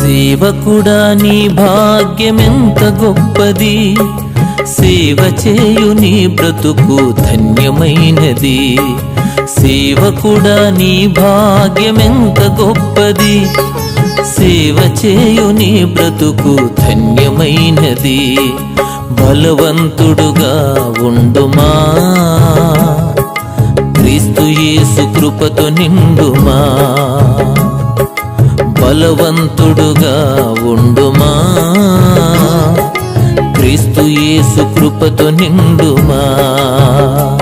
సేవకుడా నీ భాగ్యమెంత గొప్పది సేవ చేయు నీ బ్రతుకు ధన్యమైనది సేవకుడా నీ భాగ్యమెంత గొప్పది సేవ చేయు నీ బ్రతుకు ధన్యమైనది బలవంతుడుగా ఉండుమా క్రీస్తు యేసు కృపతో నిండుమా బలవంతుడుగా ఉండుమా క్రీస్తు యేసు కృపతో నిండుమా